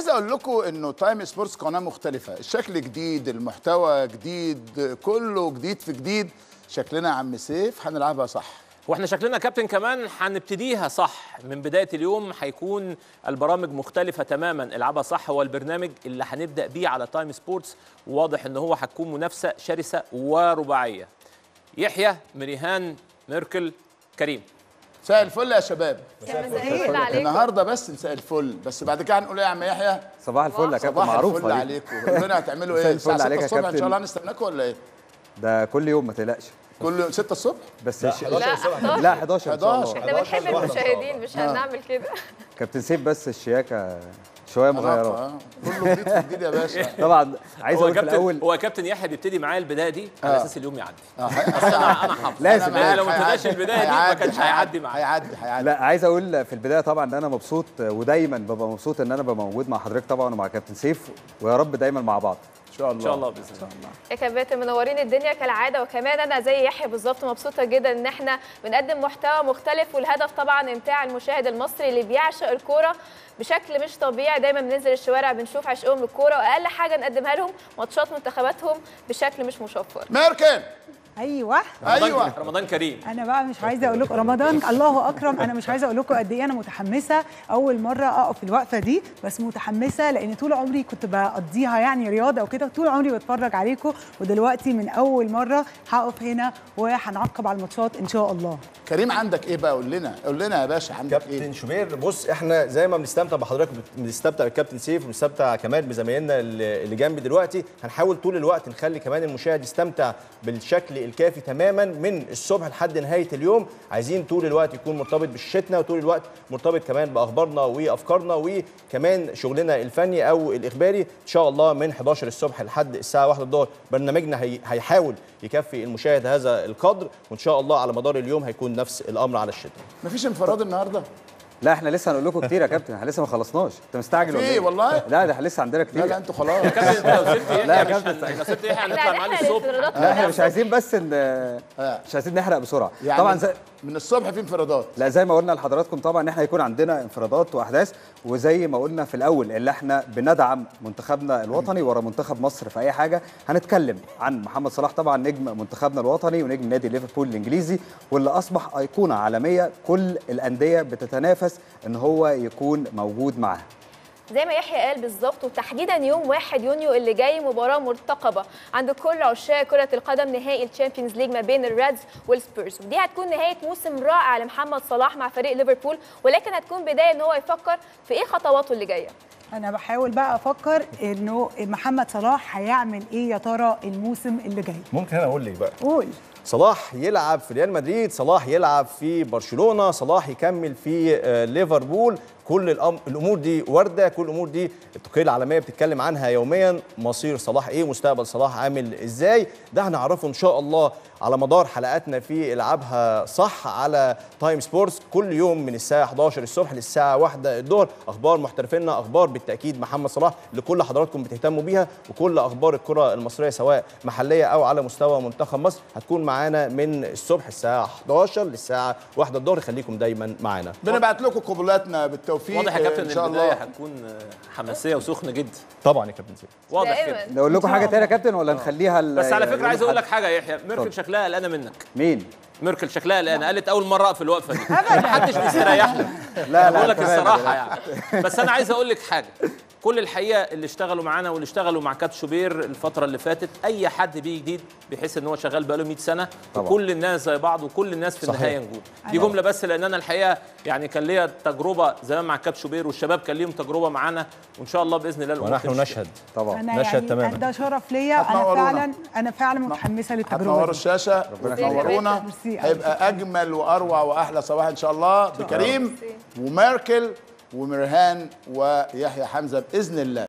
عايز اقول لكم انه تايم سبورتس قناه مختلفه الشكل جديد المحتوى جديد كله جديد في جديد شكلنا يا عم سيف هنلعبها صح واحنا شكلنا كابتن كمان هنبتديها صح من بدايه اليوم هيكون البرامج مختلفه تماما العبها صح هو البرنامج اللي هنبدا بيه على تايم سبورتس وواضح ان هو هتكون منافسه شرسه ورباعيه يحيى مريهان ميركل كريم مساء الفل يا شباب مساء الفل عليكم النهارده بس مساء الفل بس بعد كده هنقول ايه يا عم يحيى صباح الفل يا كابتن صباح معروفه الفل دي. عليكم قولوا لنا هتعملوا مساء ايه الفل الساعه 6 عليك يا الصبح ان كابتن. شاء الله هنستناكم ولا ايه ده كل يوم ما تقلقش كل 6 الصبح بس الش... لا 11 لا 11 ان شاء 11. الله احنا بنحب المشاهدين مش هنعمل كده كابتن سيف بس الشياكه شويه مغيرات آه، كله جديد في جديد يا باشا طبعا عايز هو اقول في كابتن الاول هو كابتن يحيى بيبتدي معايا البدايه دي على اساس اليوم يعدي آه، انا انا حافظ لازم. أنا معاك. لو ما ابتداش البدايه دي ما كانش هيعدي معايا هيعدي هيعدي لا عايز اقول في البدايه طبعا ان انا مبسوط ودايما ببقى مبسوط ان انا ببقى موجود مع حضرتك طبعا ومع كابتن سيف ويا رب دايما مع بعض ان شاء الله ان شاء الله باذن الله يا كباتن منورين الدنيا كالعاده وكمان انا زي يحيى بالظبط مبسوطه جدا ان احنا بنقدم محتوى مختلف والهدف طبعا امتاع المشاهد المصري اللي بيعشق الكوره بشكل مش طبيعي دايما بننزل الشوارع بنشوف عشقهم للكوره واقل حاجه نقدمها لهم ماتشات منتخباتهم بشكل مش مشفر ميركل ايوه رمضان ايوه رمضان كريم انا بقى مش عايزه اقول لكم رمضان الله اكرم انا مش عايزه اقول لكم قد ايه انا متحمسه اول مره اقف في الوقفه دي بس متحمسه لان طول عمري كنت بقضيها يعني رياضه وكده طول عمري بتفرج عليكم ودلوقتي من اول مره هقف هنا وهنعقب على الماتشات ان شاء الله كريم عندك ايه بقى قول لنا قول لنا يا باشا عندك كابتن ايه شوبير بص احنا زي ما بنستمتع بحضرتك بنستمتع بالكابتن سيف وبنستمتع كمان بزمايلنا اللي اللي جنبي دلوقتي هنحاول طول الوقت نخلي كمان المشاهد يستمتع بالشكل الكافي تماما من الصبح لحد نهايه اليوم عايزين طول الوقت يكون مرتبط بشاشتنا وطول الوقت مرتبط كمان باخبارنا وافكارنا وكمان شغلنا الفني او الاخباري ان شاء الله من 11 الصبح لحد الساعه 1 الظهر برنامجنا هي هيحاول يكفي المشاهد هذا القدر وان شاء الله على مدار اليوم هيكون نفس الامر على الشده مفيش انفراد النهارده لا احنا لسه هنقول لكم كتير يا كابتن احنا لسه ما خلصناش انت مستعجل في ولا ايه ايه والله لا ده احنا لسه عندنا لا كتير لا انتوا خلاص كابتن انت لو سبت لا يا يحيى مش كابتن. هن- لو سبت يحيى احنا هنطلع معاه هنحرق للصبح الانفرادات لا احنا كلها. مش عايزين بس ان آه. مش عايزين نحرق بسرعه يعني طبعا زي من الصبح في انفرادات لا زي ما قلنا لحضراتكم طبعا ان احنا هيكون عندنا انفرادات واحداث وزي ما قلنا في الاول اللي احنا بندعم منتخبنا الوطني ورا منتخب مصر في اي حاجه هنتكلم عن محمد صلاح طبعا نجم منتخبنا الوطني ونجم نادي ليفربول الانجليزي واللي اصبح ايقونه عالميه كل الانديه بتتنافس ان هو يكون موجود معاها زي ما يحيى قال بالظبط وتحديدا يوم 1 يونيو اللي جاي مباراه مرتقبه عند كل عشاق كره القدم نهائي الشامبيونز ليج ما بين الريدز والسبيرز ودي هتكون نهايه موسم رائع لمحمد صلاح مع فريق ليفربول ولكن هتكون بدايه ان هو يفكر في ايه خطواته اللي جايه انا بحاول بقى افكر انه محمد صلاح هيعمل ايه يا ترى الموسم اللي جاي ممكن انا اقول لك بقى قول صلاح يلعب في ريال مدريد صلاح يلعب في برشلونه صلاح يكمل في آه، ليفربول كل الأم... الامور دي وارده كل الامور دي التقنيه العالميه بتتكلم عنها يوميا مصير صلاح ايه مستقبل صلاح عامل ازاي ده هنعرفه ان شاء الله على مدار حلقاتنا في العابها صح على تايم سبورتس كل يوم من الساعه 11 الصبح للساعه 1 الظهر اخبار محترفينا اخبار بالتاكيد محمد صلاح اللي كل حضراتكم بتهتموا بيها وكل اخبار الكره المصريه سواء محليه او على مستوى منتخب مصر هتكون معانا من الصبح الساعه 11 للساعه 1 الظهر خليكم دايما معانا بنبعت لكم قبلاتنا بالتوفيق واضح يا كابتن ان شاء البدايه الله هتكون حماسيه وسخنه جدا طبعا يا كابتن سيف واضح كده دائما نقول لكم حاجه تانية يا كابتن ولا نخليها ال- بس على فكره يوم عايز اقول الأحد؟ لك حاجه يا يحيى اتفضل. ميركل شكلها قلقانه منك مين ميركل شكلها قلقانه قالت اول مره اقف في الوقفه دي محدش بيستريح لك لا، بقول لك تمام، الصراحه يعني بس انا عايز اقول لك حاجه كل الحقيقه اللي اشتغلوا معانا واللي اشتغلوا مع كابتن شوبير الفتره اللي فاتت اي حد بيجي جديد بيحس ان هو شغال بقاله 100 سنه طبعا. وكل الناس زي بعض وكل الناس في صحيح. النهايه نجوم دي جمله بس لان انا الحقيقه يعني كان ليا تجربه زمان مع كابتن شوبير والشباب كان ليهم تجربه معانا وان شاء الله باذن الله الامور ونحن تمشي. نشهد طبعا انا نشهد يعني تماماً. ده شرف ليا انا هتنورونا. فعلا انا فعلا متحمسه للتجربه هتنوروا دي. الشاشه وتنورونا ميرسي أوي. هيبقى اجمل واروع واحلى صباح ان شاء الله بكريم وميركل ومرهان ويحيى حمزه باذن الله